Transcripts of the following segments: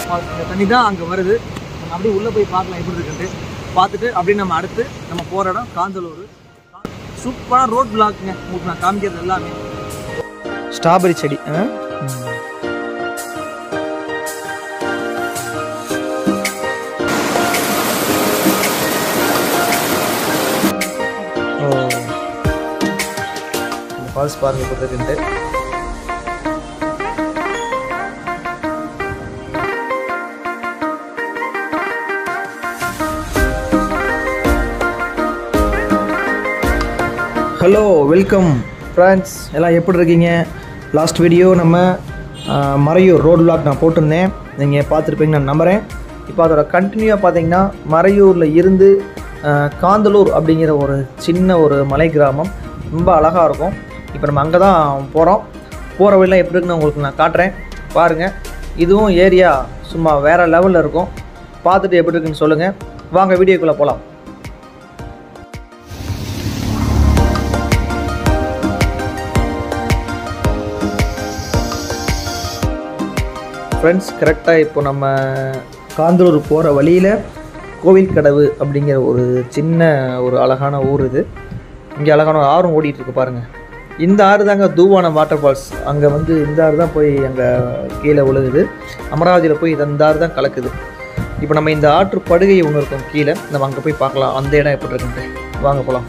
Falls இந்த தண்ணி தான் அங்கே வருது நம்ம அப்படியே உள்ளே போய் பார்க்கலாம் எப்படி இருக்குன்ட்டு பார்த்துட்டு அப்படியே நம்ம அடுத்து நம்ம போகிற இடம் காஞ்சலூர் சூப்பரான ரோட் பிளாக்குங்க உங்களுக்கு நான் காமிக்கிறது எல்லாமே ஸ்ட்ராபெரி செடி ஓ இந்த ஃபால்ஸ் பாருங்க எப்படி இருக்குன்ட்டு ஹலோ வெல்கம் ஃப்ரெண்ட்ஸ் எல்லாம் எப்படி இருக்கீங்க லாஸ்ட் வீடியோ நம்ம ஆஹ், மறையூர் ரோட் vlog நான் போட்டிருந்தேன் நீங்கள் பார்த்துருப்பீங்க நான் நம்புகிறேன் இப்போ அதோட கண்டினியூவாக பார்த்தீங்கன்னா மறையூரில் இருந்து ஆஹ், காந்தலூர் அப்படிங்கிற ஒரு சின்ன ஒரு மலை கிராமம் ரொம்ப அழகாக இருக்கும் இப்போ நம்ம அங்கே தான் போகிறோம் போகிற வழிலாம் எப்படி இருக்குன்னு உங்களுக்கு நான் காட்டுறேன் பாருங்கள் இதுவும் ஏரியா சும்மா வேறு லெவலில் இருக்கும் பார்த்துட்டு எப்படி இருக்குன்னு சொல்லுங்கள் வாங்க வீடியோக்குள்ளே போகலாம் ஃப்ரெண்ட்ஸ் கரெக்டாக இப்போ நம்ம காந்தலூர் போகிற வழியில் கோவில் கடவு அப்படிங்கிற ஒரு சின்ன ஒரு அழகான ஊர் இது இங்கே அழகான ஒரு ஆறும் ஓடிட்டு இருக்கு பாருங்கள் இந்த ஆறு தாங்க தூவான வாட்டர் ஃபால்ஸ் அங்கே வந்து இந்த ஆறு தான் போய் அங்கே கீழே விழுகுது அமராவதியில் போய் இந்த ஆறு தான் கலக்குது இப்போ நம்ம இந்த ஆற்று படுகை ஒன்று இருக்கும் கீழே நம்ம அங்கே போய் பார்க்கலாம் அந்த இடம் எப்படி இருக்குன்ட்டு வாங்க போகலாம்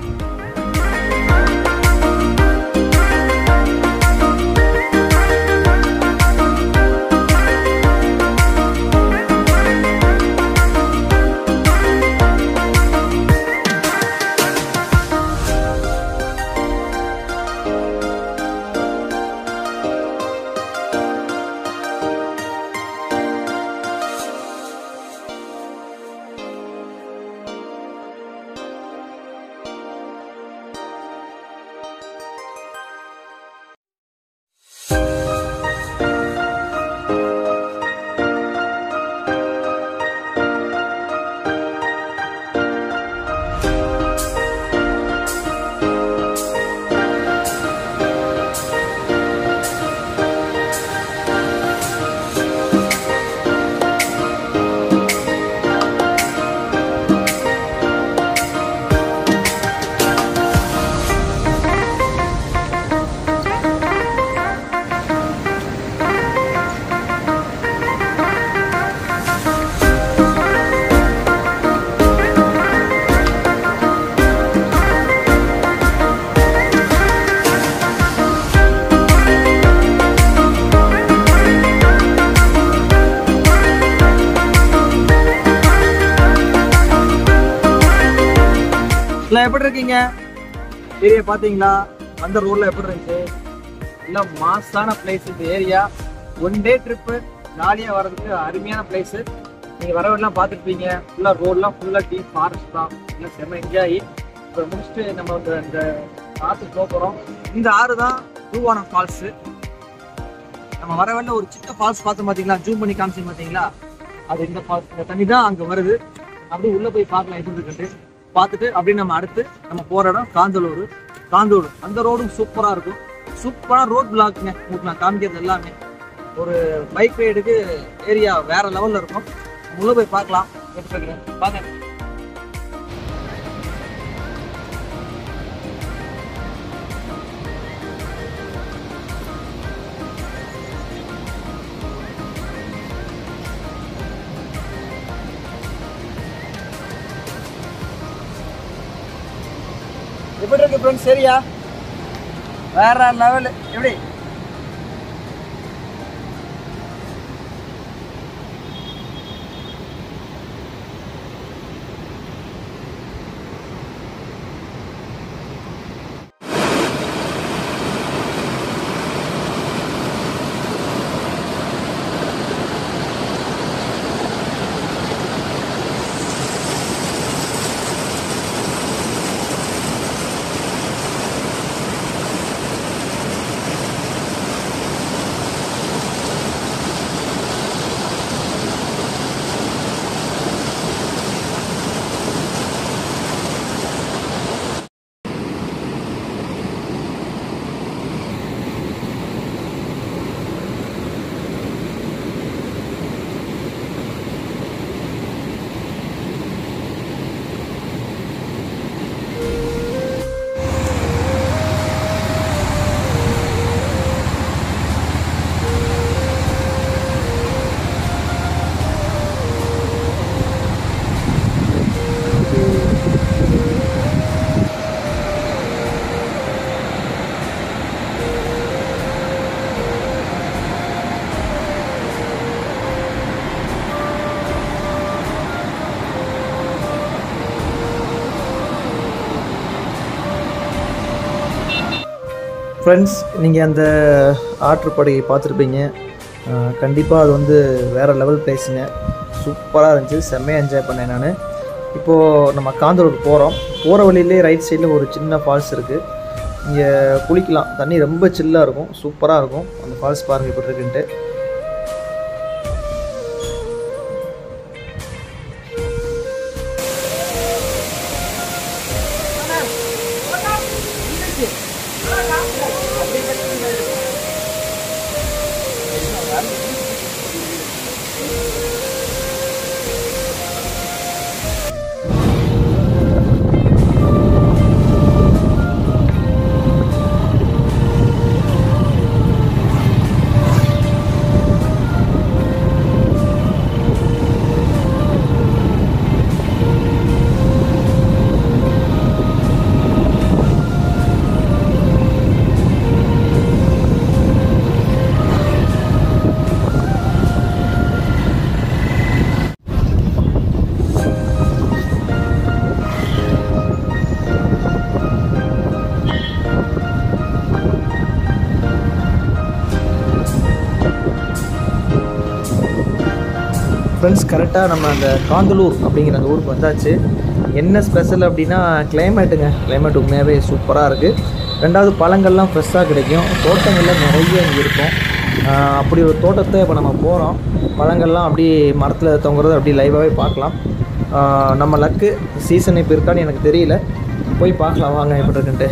இல்லை எப்படி இருக்கீங்க ஏரியா பார்த்தீங்களா அந்த ரோட்ல எப்படி இருந்துச்சு எல்லாம் மாசான பிளேஸ் இந்த ஏரியா ஒன் டே ட்ரிப்பு ஜாலியாக வர்றதுக்கு அருமையான பிளேஸ் நீங்கள் வரவெல்லாம் பார்த்துருப்பீங்க ஃபுல்லாக ரோட்லாம் ஃபுல்லாக டீப் ஃபாரஸ்ட் தான் எல்லாம் செம்ம என்ஜாய் இப்போ முடிச்சுட்டு நம்ம வந்து இந்த ஆற்றுக்கு போக போகிறோம் இந்த ஆறு தான் தூவானம் ஃபால்ஸு நம்ம வர வழியில ஒரு சின்ன ஃபால்ஸ் பார்த்தோம் பார்த்தீங்களா ஜூம் பண்ணி காமிச்சு பார்த்தீங்களா அது இந்த ஃபால்ஸ் இந்த தண்ணி தான் அங்கே வருது அப்படியே உள்ளே போய் பார்க்கலாம் எப்படி இருக்குன்ட்டு பார்த்துட்டு அப்படியே நம்ம அடுத்து நம்ம போகிற இடம் காந்தலூர் காந்தலூர் அந்த ரோடும் சூப்பராக இருக்கும் சூப்பரான ரோட் பிளாக்குங்க உங்களுக்கு நான் காமிக்கிறது எல்லாமே ஒரு பைக் ரைடுக்கு ஏரியா வேற லெவலில் இருக்கும் உள்ளே போய் பார்க்கலாம் எப்படி இருக்குன்னு பாருங்க எப்படி இருக்கு ஃப்ரெண்ட்ஸ் சரியா வேற லெவல் எப்படி ஃப்ரெண்ட்ஸ் நீங்கள் அந்த ஆற்றுப்படையை பார்த்துருப்பீங்க கண்டிப்பாக அது வந்து வேறு லெவல் பிளேஸுங்க சூப்பராக இருந்துச்சு செம்மையாக என்ஜாய் பண்ணேன் நான் இப்போது நம்ம காந்தலூர் போகிறோம் போகிற வழியிலே ரைட் சைடில் ஒரு சின்ன ஃபால்ஸ் இருக்குது இங்கே குளிக்கலாம் தண்ணி ரொம்ப சில்லாக இருக்கும் சூப்பராக இருக்கும் அந்த ஃபால்ஸ் பாருங்கள் எப்படி இருக்குன்ட்டு ஃப்ரெண்ட்ஸ் கரெக்டாக நம்ம அந்த காந்தலூர் அப்படிங்கிற அந்த ஊருக்கு வந்தாச்சு என்ன ஸ்பெஷல் அப்படின்னா கிளைமேட்டுங்க கிளைமேட் உண்மையாகவே சூப்பராக இருக்குது ரெண்டாவது பழங்கள்லாம் ஃப்ரெஷ்ஷாக கிடைக்கும் தோட்டங்கள்லாம் நிறைய இங்கே இருக்கும் ஆஹ் அப்படி ஒரு தோட்டத்தை இப்போ நம்ம போகிறோம் பழங்கள்லாம் அப்படியே மரத்தில் தொங்குறது அப்படியே லைவாகவே பார்க்கலாம் ஆஹ் நம்ம லக்கு சீசன் இப்போ இருக்கான்னு எனக்கு தெரியல போய் பார்க்கலாம் வாங்க எப்படி இருக்குன்ட்டு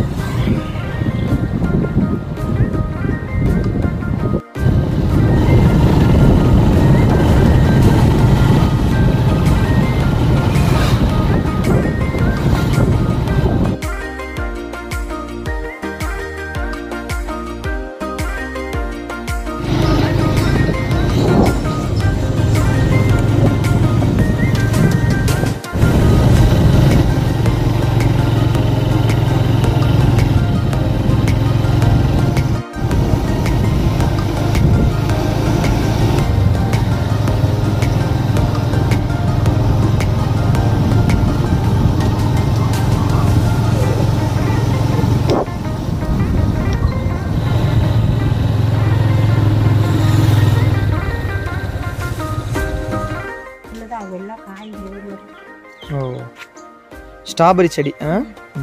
உள்ளதான் வெள்ளை காய் நிறைய ஓ ஸ்ட்ராபெரி செடி ஆ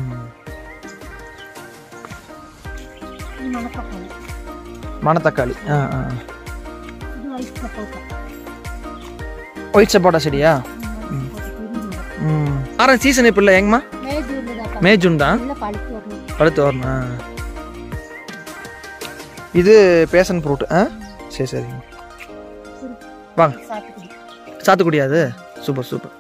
இது மணக்கப்பழம் மணத்தக்காளி ஆ ஆ இது வயசு சப்போட்டா ஒயிட் சப்போட்டா செடியா ம் ஆரஞ்சு சீசன் இப்போ இல்லை எங்கம்மா மே ஜூன்ல தான் மே ஜூன் தான் நல்லா பழுத்து வரணும் பழுத்து வரணும் ஆ. இது பேசன் ஃப்ரூட் ஆ சரி சரிங்க வாங்க சாத்துக்குடி சாத்துக்குடி அது சூப்பர் சூப்பர்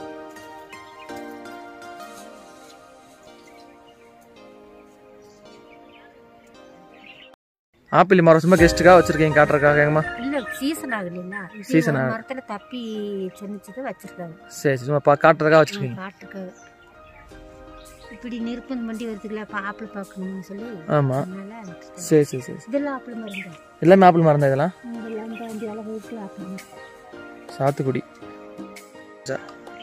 ஆப்பிள் மரம் சும்மா கெஸ்ட்டுக்காக வச்சிருக்கீங்க காட்டுறக்காக எங்கம்மா இல்ல சீசன் ஆகலைன்னா இது Season ஒரு ஆகல. மரத்துல தப்பி சொன்னிச்சது வச்சிருக்காங்க சரி சும்மா பா காட்டுறதுக்காக வச்சிருக்கீங்க காட்டுக்கு இப்படி நிற்பந்த வண்டி வருதுங்களா இப்போ ஆப்பிள் பார்க்கணும்னு சொல்லி ஆமாம் அதனால வச்சிருக்காங்க. சரி சரி சரி இதெல்லாம் ஆப்பிள் மருந்து எல்லாமே ஆப்பிள் மரம் தான் இதெல்லாம் இதெல்லாம் இந்த வண்டி அளவு விட்டு ஆப்பிள் மரம். சாத்துக்குடி ச-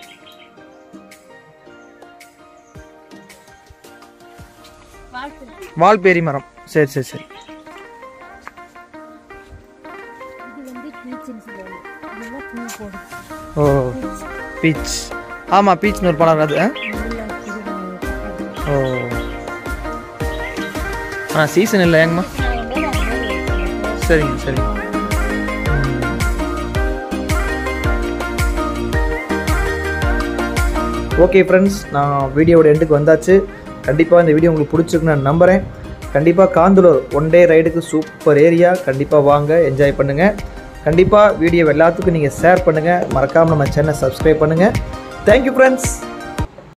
வாழ்த்து வால்பேரி மரம் சரி சரி சரி இது வந்து பீச்சுன்னு சொல்லுவாங்க இதெல்லாம் பூ போடும் ஓ பீச் ஆமாம் பீச்னு ஒரு பழம் அது ஆ? நல்லா இது ஓ ஆ சீசன் இல்லை ஏங்கம்மா சரிங்க சரிங்க ஓகே ஃப்ரெண்ட்ஸ் நான் வீடியோவோட எண்டுக்கு வந்தாச்சு கண்டிப்பாக இந்த வீடியோ உங்களுக்கு பிடிச்சிருக்குன்னு நான் நம்புகிறேன் கண்டிப்பாக காந்தலூர் ஒன் டே ரைடுக்கு சூப்பர் ஏரியா கண்டிப்பாக வாங்க என்ஜாய் பண்ணுங்கள் கண்டிப்பாக வீடியோ எல்லாத்துக்கும் நீங்கள் ஷேர் பண்ணுங்கள் மறக்காமல் நம்ம சேனல் சப்ஸ்கிரைப் பண்ணுங்கள் தேங்க்யூ ஃப்ரெண்ட்ஸ்